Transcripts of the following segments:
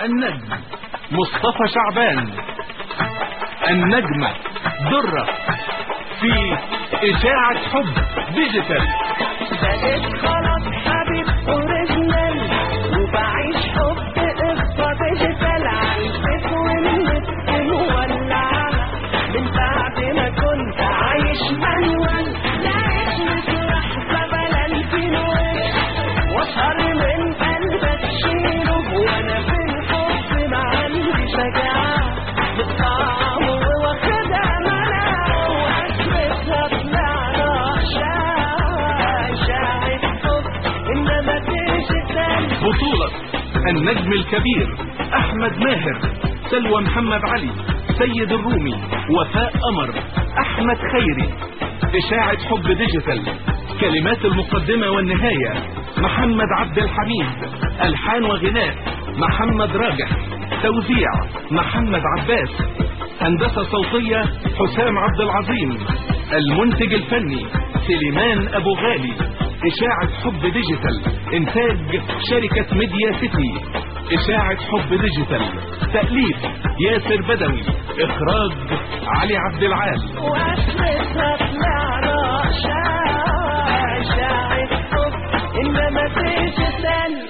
النجم مصطفى شعبان النجمة درة في إشاعة حب ديجيتال بقيت خلاص حبيب اوريجينال وبعيش حب قصة ديجيتال عايشك ومسكن ولعة من بعد ما كنت عايش مانوال لقيت مش لحظة بلا الفينوال واسهر من قلبك شيله وانا في الحب ما عندي شجاعة بالطعم واخدها مناعة واكلتها بمعنى شاعة شاعة حب انما ديجيتال بطولة النجم الكبير أحمد ماهر سلوى محمد علي سيد الرومي وفاء قمر أحمد خيري إشاعة حب ديجيتال كلمات المقدمة والنهاية محمد عبد الحميد ألحان وغناء محمد راجح توزيع محمد عباس هندسة صوتية حسام عبد العظيم المنتج الفني سليمان أبو غالي إشاعة حب ديجيتال إنتاج شركة ميديا سيتي إشاعة حب ديجيتال تأليف ياسر بدوي إخراج علي عبد العال واكلتها بمعنى شاعة شاعة حب انما ديجيتال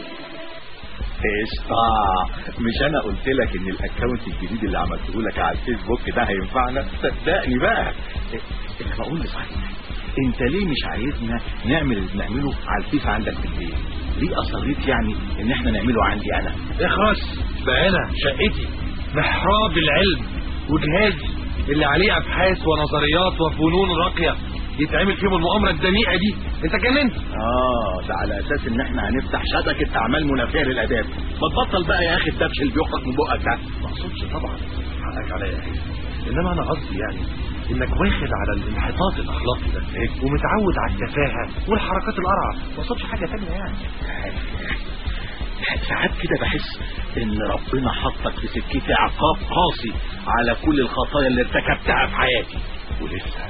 قشطة مش انا قلت لك ان الاكونت الجديد اللي عملته لك على الفيسبوك ده هينفعنا صدقني بقى انت بقول لي صحيح انت ليه مش عايزنا نعمل اللي بنعمله على الفيس عندك في البيت ليه اصريت يعني ان احنا نعمله عندي انا اخرس بقى انا شقتي محراب العلم وجهازي اللي عليه ابحاث ونظريات وفنون راقيه يتعمل فيهم المؤامره الدنيئه دي انت جننت اه ده على اساس ان احنا هنفتح شبكة اعمال منافية للاداب ما تبطل بقى يا اخي الدبش اللي بيخرج من بقك ده ما اقصدش طبعا حقك عليا يا حبيبي انما انا قصدي يعني انك واخد على الانحطاط الاخلاقي ده ومتعود على التفاهه والحركات القرعه ما اقصدش حاجه ثانيه يعني ساعات كده بحس ان ربنا حطك في سكتي عقاب قاسي على كل الخطايا اللي ارتكبتها في حياتي ولسه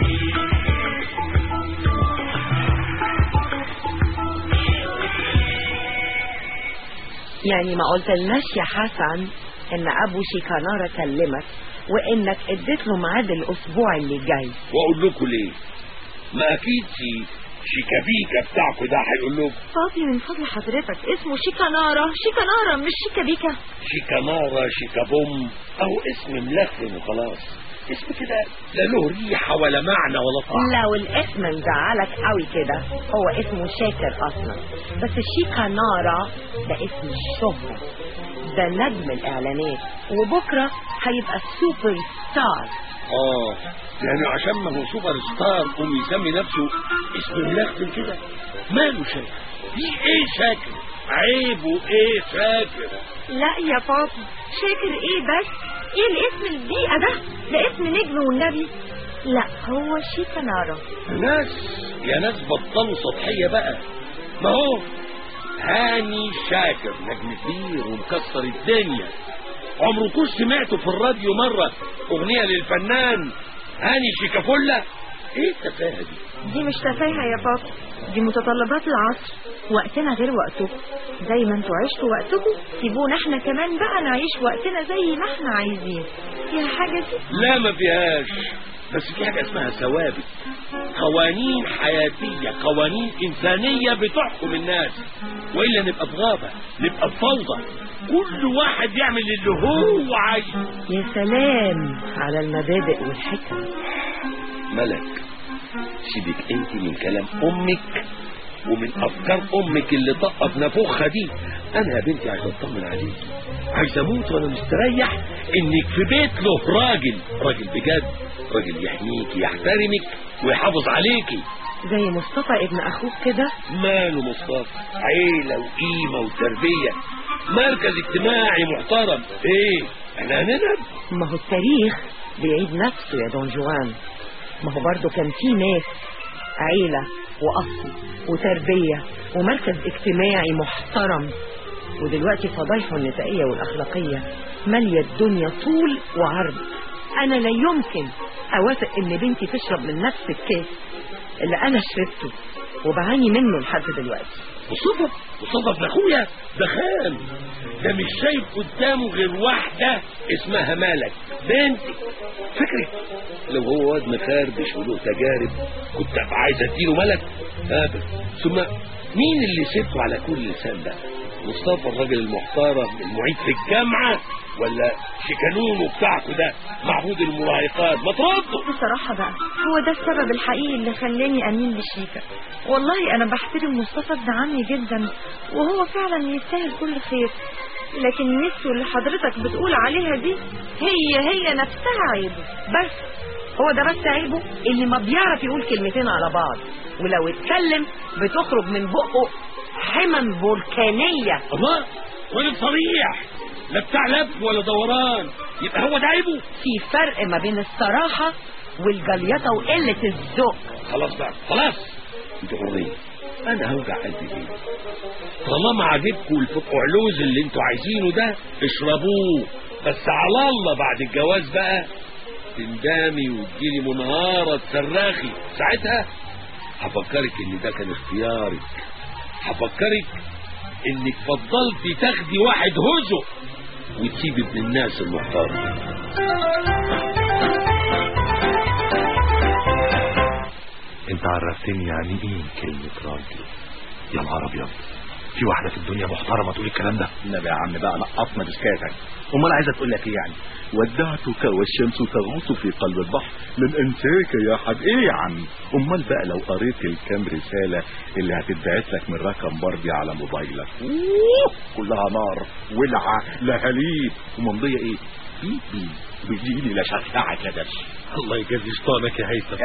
يعني ما قلتلناش يا حسن ان ابو شيكانارا كلمك وانك اديت له ميعاد الاسبوع اللي جاي واقول لكم ليه ما اكيد في شيكابيكا بتاعكم ده هيقول لكم فاضي من فضل حضرتك اسمه شيكانارا شيكانارا مش شيكابيكا شيكامارا شيكابوم اهو اسم ملخم وخلاص اسم كده لا له ريحه ولا معنى ولا طعم لو الاسم مزعلك قوي كده هو اسمه شاكر اصلا بس الشيكانارا ده اسم الشهرة ده نجم الاعلانات وبكرة هيبقى سوبر ستار اه يعني عشان ما هو سوبر ستار قوم يسمي نفسه اسم ملخم كده ماله شاكر في ايه شاكر عيبه ايه شاكر لا يا بابا شاكر ايه بس ايه الاسم البيئة ده ده اسم نجم والنبي لا هو شيكانارا ناس يا ناس بطلوا سطحية بقى ما هو هاني شاكر نجم كبير ومكسر الدنيا عمركم سمعتوا في الراديو مرة اغنية للفنان هاني شيكافولا ايه التفاهة دي دي مش تفاهة يا بابا دي متطلبات العصر وقتنا غير وقتكم زي ما انتوا عشتوا وقتكم سيبونا احنا كمان بقى نعيش وقتنا زي ما احنا عايزين فيها حاجة دي لا ما فيهاش بس في حاجة اسمها ثوابت قوانين حياتية قوانين إنسانية بتحكم الناس وإلا نبقى في غابة نبقى في فوضى كل واحد يعمل اللي هو عايزه يا سلام على المبادئ والحكم ملك سيبك انت من كلام امك ومن افكار امك اللي طاقه في نافوخها دي انا يا بنتي عايز اطمن عليك عايز اموت وانا مستريح انك في بيت له راجل راجل بجد راجل يحميكي يحترمك ويحافظ عليكي زي مصطفى ابن اخوك كده ماله مصطفى عيلة وقيمة وتربية مركز اجتماعي محترم ايه احنا هننهب ما هو التاريخ بيعيد نفسه يا دون جوان ما هو برضه كان في ناس عيلة وأصل وتربية ومركز اجتماعي محترم ودلوقتي فضايحه النسائية والأخلاقية مالية الدنيا طول وعرض أنا لا يمكن أوافق إن بنتي تشرب من نفس الكاس اللي أنا شربته وبعاني منه لحد دلوقتي مصطفى مصطفى ابن اخويا ده خان ده مش شايف قدامه غير واحدة اسمها مالك بنتي فكري لو هو واد مخربش وله تجارب كنت أبقى عايز اديله ملك ابدا ثم مين اللي سبته على كل لسان ده مصطفى الراجل المحترم المعيد في الجامعة ولا شيكانونو بتاعكوا ده معبود المراهقات ما تردوا بصراحة بقى هو ده السبب الحقيقي اللي خلاني أميل لشيكا والله أنا بحترم مصطفى ابن عمي جدا وهو فعلا يستاهل كل خير لكن نفسه اللي حضرتك بتقول عليها دي هي هي نفسها عيبه بس هو ده بس عيبه اللي ما بيعرف يقول كلمتين على بعض ولو اتكلم بتخرج من بقه حمم بركانية الله راجل صريح لا بتاع لف ولا دوران يبقى هو ده عيبه في فرق ما بين الصراحة والجليطة وقلة الذوق خلاص بقى خلاص انتوا حرين انا هوجع قلبي فيه طالما عاجبكم الفقعلوز اللي انتوا عايزينه ده اشربوه بس على الله بعد الجواز بقى تندمي وتجيلي منهارة تصرخي ساعتها هفكرك ان ده كان اختيارك هفكرك انك فضلتي تاخدي واحد هزق وتسيبي ابن الناس المحترم انت عرفتني يعني ايه كلمة راجل يا نهار ابيض في واحدة في الدنيا محترمة تقول الكلام ده النبي يا عم بقى نقصنا بسكاتك امال عايزه تقول لك ايه يعني ودعتك والشمس تغوص في قلب البحر لن انساك يا حد ايه يا عم امال بقى لو قريت الكام رساله اللي هتتبعت لك من رقم بردي على موبايلك أوه، كلها نار ولعه لهاليب وممضيه ايه بي بي بيجيني لا شفاعة كده الله يجازي شيطانك يا هيثم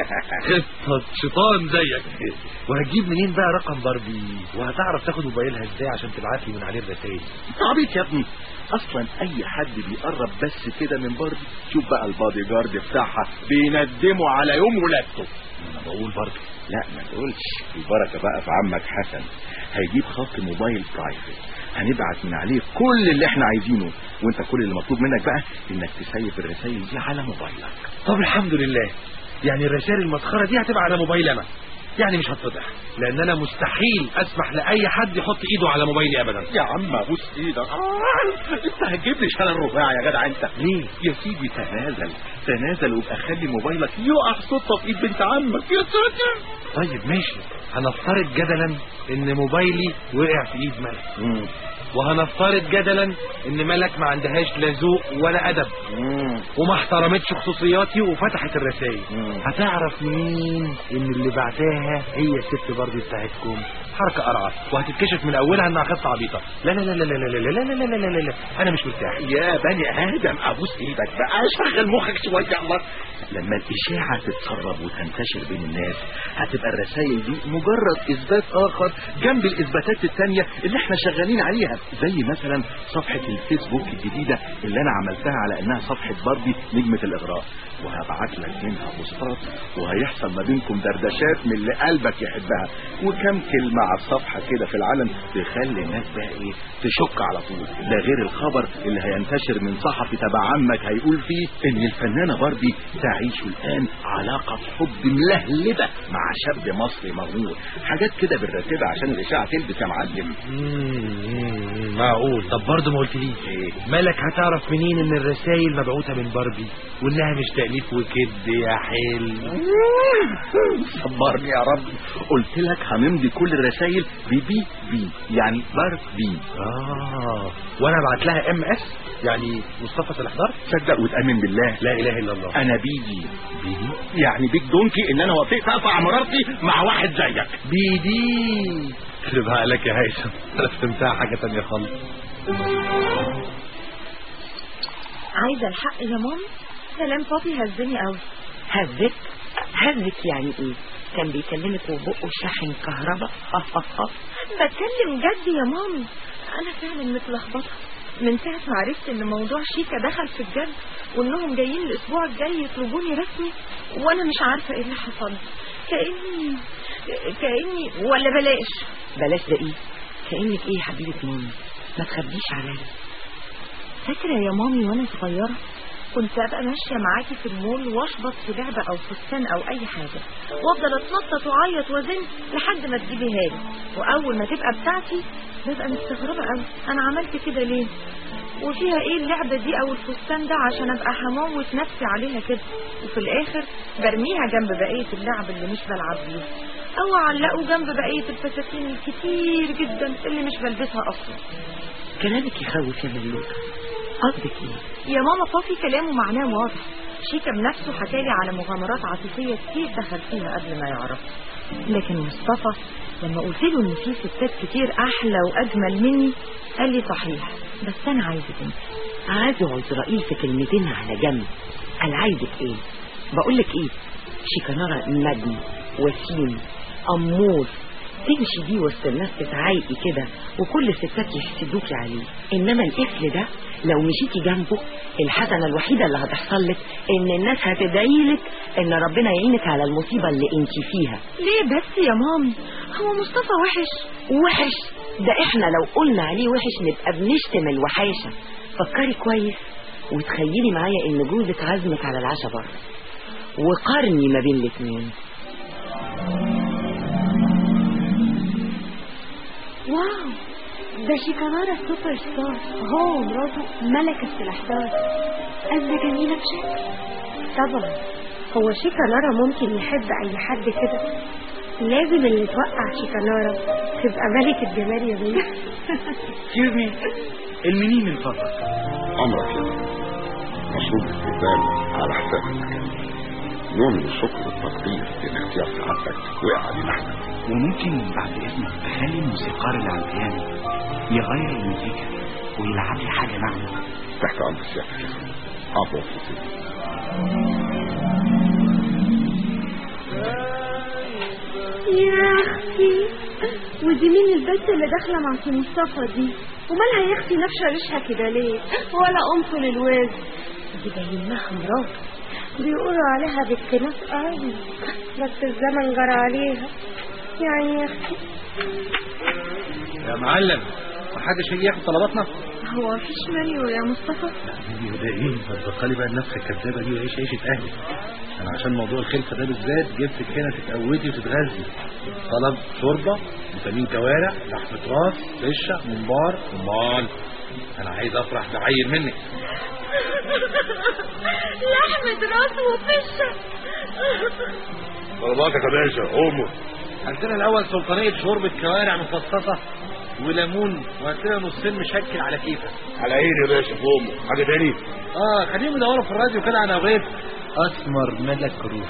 قصة شيطان زيك وهتجيب منين بقى رقم باربي وهتعرف تاخد موبايلها ازاي عشان تبعت لي من عليه الرسائل عبيط يا ابني اصلا اي حد بيقرب بس كده من باربي شوف بقى البادي جارد بتاعها بيندمه على يوم ولادته انا بقول برضه لا ما تقولش البركه بقى في عمك حسن هيجيب خط موبايل برايفت هنبعت من عليه كل اللي احنا عايزينه وانت كل اللي مطلوب منك بقى انك تسيب الرسائل دي على موبايلك طب الحمد لله يعني الرسائل المسخرة دي هتبقى على موبايل انا يعني مش هتفضح لان انا مستحيل اسمح لاي حد يحط ايده على موبايلي ابدا يا عم ابوس ايدك آه، انت هتجيب لي شلل رباعي يا جدع انت ليه يا سيدي تنازل تنازل وابقى خلي موبايلك يقع صدفه في ايد بنت عمك يا ساتر طيب ماشي هنفترض جدلا ان موبايلي وقع في ايد ملك مم. وهنفترض جدلا ان ملك ما عندهاش لا ذوق ولا ادب مم. وما احترمتش خصوصياتي وفتحت الرسائل مم. هتعرف منين ان اللي بعتاها هي الست برضه بتاعتكم حركه قرعه وهتتكشف من اولها انها خطه عبيطه لا لا لا لا لا لا لا لا لا لا لا لا لا انا مش مرتاح يا بني ادم ابوس ايدك بقى شغل مخك شويه يا الله لما الاشاعه تتسرب وتنتشر بين الناس هتبقى الرسائل دي مجرد اثبات اخر جنب الاثباتات التانية اللي احنا شغالين عليها زي مثلا صفحه الفيسبوك الجديده اللي انا عملتها على انها صفحه باربي نجمه الاغراء وهبعت لك منها بوستات وهيحصل ما بينكم دردشات من اللي قلبك يحبها وكم كلمه على الصفحه كده في العلن تخلي الناس بقى ايه تشك على طول ده غير الخبر اللي هينتشر من صحفي تبع عمك هيقول فيه ان الفنانه باربي تعيش الان علاقه حب ملهلبه مع شاب مصري مغمور حاجات كده بالرتيبه عشان الاشاعه تلبس يا معلم مم، معقول طب برضه ما قلتليش ايه مالك هتعرف منين ان الرسائل مبعوثه من باربي وانها مش تاليف وكد يا حلو صبرني يا رب قلت لك هنمضي كل الرسائل ببي بي يعني بارك بي اه وانا ابعت لها ام اس يعني مصطفى صلاح دار صدق وتامن بالله لا اله الا الله انا بيدي بيدي يعني بيك دونكي ان انا وافقت اقطع مرارتي مع واحد زيك بيدي خربها لك يا هيثم انا فهمتها حاجه تانية خالص عايزة الحق يا ماما كلام بابي هزني قوي هزك هزك يعني ايه كان بيكلمك وبقه شاحن كهرباء بتكلم جد يا مامي انا فعلا متلخبطه من ساعة ما عرفت ان موضوع شيكا دخل في الجد وانهم جايين الاسبوع الجاي يطلبوني رسمي وانا مش عارفة ايه اللي حصل كأني كأني ولا بلاش بلاش ده ايه كأنك ايه يا حبيبة مامي ما تخبيش عليا فاكرة يا مامي وانا صغيرة كنت ابقى ماشيه معاكي في المول واشبط في لعبه او فستان او اي حاجه وافضل اتنطط واعيط وازن لحد ما تجيبيها لي واول ما تبقى بتاعتي ببقى مستغربه قوي انا عملت كده ليه وفيها ايه اللعبه دي او الفستان ده عشان ابقى هموت نفسي عليها كده وفي الاخر برميها جنب بقيه اللعب اللي مش بلعب بيها او اعلقه جنب بقيه الفساتين الكتير جدا اللي مش بلبسها اصلا كلامك يخوف يا ملوك قصدك ايه يا ماما صافي كلامه معناه واضح شيكا بنفسه حكالي على مغامرات عاطفية كتير دخل فيها قبل ما يعرفها لكن مصطفى لما قلت له ان في ستات كتير احلى واجمل مني قال لي صحيح بس انا عايزك انت عازوا عزرائيل في كلمتين على جنب قال عايزك ايه بقول لك ايه شيكانارا نجم وسيم امور تمشي بيه وسط الناس تتعايقي كده وكل الستات يحسدوكي عليه انما القفل ده لو مشيتي جنبه الحسنه الوحيده اللي هتحصل لك ان الناس هتدعي لك ان ربنا يعينك على المصيبه اللي انت فيها ليه بس يا مامي هو مصطفى وحش وحش ده احنا لو قلنا عليه وحش نبقى بنشتم الوحاشه فكري كويس وتخيلي معايا ان جوزك عزمك على العشاء بره وقارني ما بين الاتنين واو ده شيكانارا سوبر ستار هو ومراته ملكة الأحداث قد جميلة بشكل طبعا هو شيكانارا ممكن يحب أي حد كده لازم اللي توقع شيكانارا تبقى ملكة جمال يا بنت اكسكيوز مي المنين من فضلك أمرك يا بني. مشروب استقبال على حساب المكان نوع من الشكر والتقدير لأن اختيار سعادتك وقع علينا احنا وممكن بعد اذنك تخلي الموسيقار اللي على البيانو يغير المزيكا ويلعب لي حاجه ناعمه تحت أمر سيادتك يا فندم عفوا وفصيل يا أختي ودي مين البنت اللي داخلة مع سي مصطفى دي ومالها يا أختي نفشة ريشها كده ليه ولا قمت للواد دي باينها مراته بيقولوا عليها بنت ناس قوي بس الزمن جرى عليها يعني يا أختي يا معلم محدش هيجي ياخد طلباتنا هو مفيش مانيو يا مصطفى ده ايه هتبطلي بقى النفخه الكدابه دي وعيش عيشه اهلي انا عشان موضوع الخلفه ده بالذات جبتك هنا تتقودي وتتغذي طلب شوربه فيتامين كوارع لحمه راس فشه ممبار امال انا عايز افرح بعيل منك لحمة راس وفشة طلباتك يا باشا امر عندنا الاول سلطانيه شوربه كوارع مفصصه وليمون وهاتلنا نصين مشكل على كيفك على عيني يا باشا امر حاجه تاني اه خليهم يدوروا في الراديو كده على غير اسمر ملك روح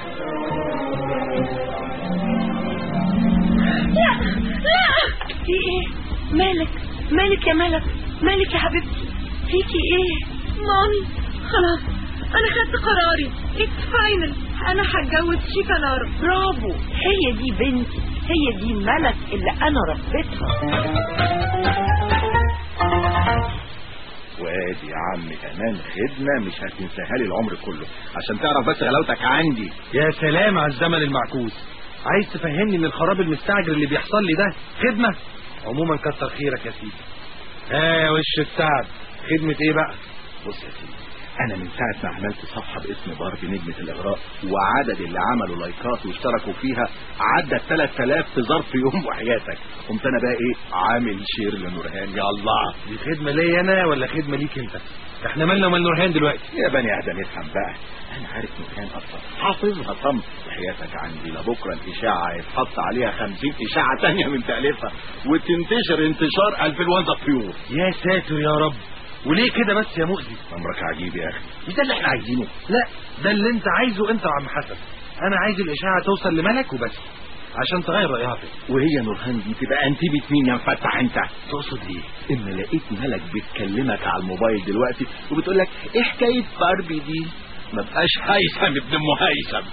في ايه مالك مالك يا ملك مالك يا حبيبتي فيكي ايه مامي خلاص انا خدت قراري اتس فاينل انا هتجوز شيكانارا برافو هي دي بنتي هي دي ملك اللي انا ربيتها وادي يا عم كمان خدمة مش هتنساها لي العمر كله عشان تعرف بس غلاوتك عندي يا سلام على الزمن المعكوس عايز تفهمني ان الخراب المستعجل اللي بيحصل لي ده خدمه عموما كتر خيرك يا سيدي ها يا وش السعد خدمه ايه بقى بص يا سيدي انا من ساعة ما عملت صفحة باسم باربي نجمة الاغراء وعدد اللي عملوا لايكات واشتركوا فيها عدى 3000 في ظرف يوم وحياتك قمت انا بقى ايه عامل شير لنورهان يا الله دي خدمه ليا انا ولا خدمه ليك انت احنا مالنا ومال نورهان دلوقتي يا بني ادم افهم بقى انا عارف نورهان اصلا حافظها صم حياتك عندي لبكره الاشاعه هيتحط عليها 50 اشاعه تانية من تاليفها وتنتشر انتشار انفلونزا الطيور يا ساتر يا رب وليه كده بس يا مؤذي امرك عجيب يا اخي مش ده اللي احنا عايزينه لا ده اللي انت عايزه انت وعم حسن انا عايز الاشاعه توصل لملك وبس عشان تغير رايها فيا وهي نورهان دي تبقى انتيبة مين يا مفتح انت تقصد ايه اما لقيت ملك بتكلمك على الموبايل دلوقتي وبتقول لك ايه حكايه باربي دي ما بقاش هيثم ابن ام هيثم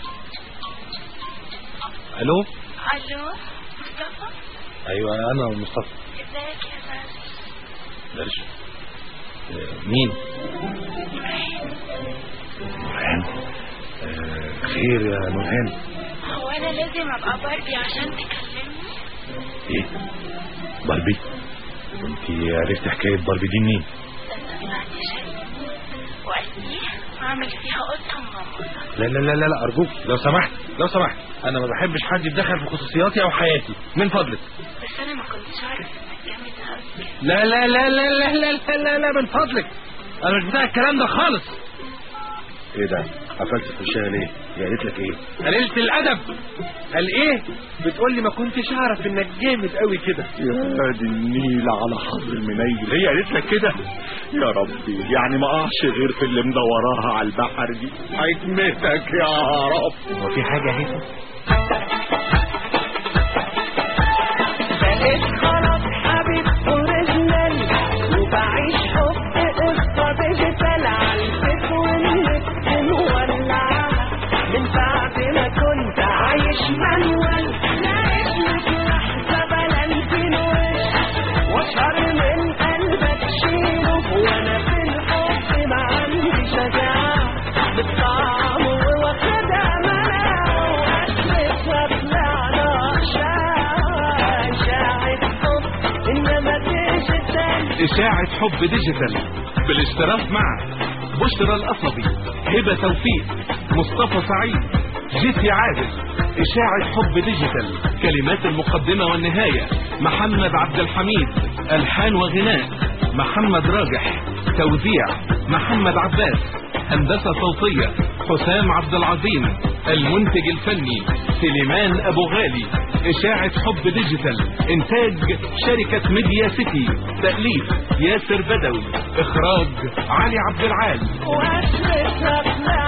الو الو مصطفى ايوه انا ومصطفى ازيك يا فارس درش آه، مين نورهان آه، خير يا نورهان هو انا لازم ابقى باربي عشان تكلمني ايه باربي انت عرفت حكايه باربي دي منين لما طلعت شاي وقال لي واعمل فيها قطه مغمضه لا لا لا لا لا ارجوك لو سمحت لو سمحت انا ما بحبش حد يتدخل في خصوصياتي او حياتي من فضلك بس انا ما كنتش اعرف انك جامد قوي لا لا لا لا لا لا لا لا, لا من فضلك انا مش بتاع الكلام ده خالص ايه ده قفلت في وشها ليه هي قالت لك ايه قليلة الادب قال ايه بتقول لي ما كنتش اعرف انك جامد قوي كده يا فادي النيل على حظ المنيل هي قالت لك كده يا ربي يعني ما اقعش غير في اللي مدوراها على البحر دي حكمتك يا رب هو في حاجة يا هيثم بقيت خلاص حبيب اوريجينال وبعيش حب قصه ديجيتال على الفيس والنت مولعه من بعد ما كنت عايش مانوال لقيت لك لحظه بلنتين وش واشهر من قلبك شيله وانا في الحب ما عندي شجاعه بالطعم واخدها مناعه واكلتها طلعنا شاعر شاعر حب انما ديجيتال إشاعة حب ديجيتال بالاشتراك مع بشرى القصبي هبة توفيق مصطفى سعيد جيسي عادل إشاعة حب ديجيتال كلمات المقدمة والنهاية محمد عبد الحميد ألحان وغناء محمد راجح توزيع محمد عباس هندسة صوتية حسام عبد العظيم المنتج الفني سليمان أبو غالي إشاعة حب ديجيتال إنتاج شركة ميديا سيتي تأليف ياسر بدوي إخراج علي عبد العال واكلتها طلعنا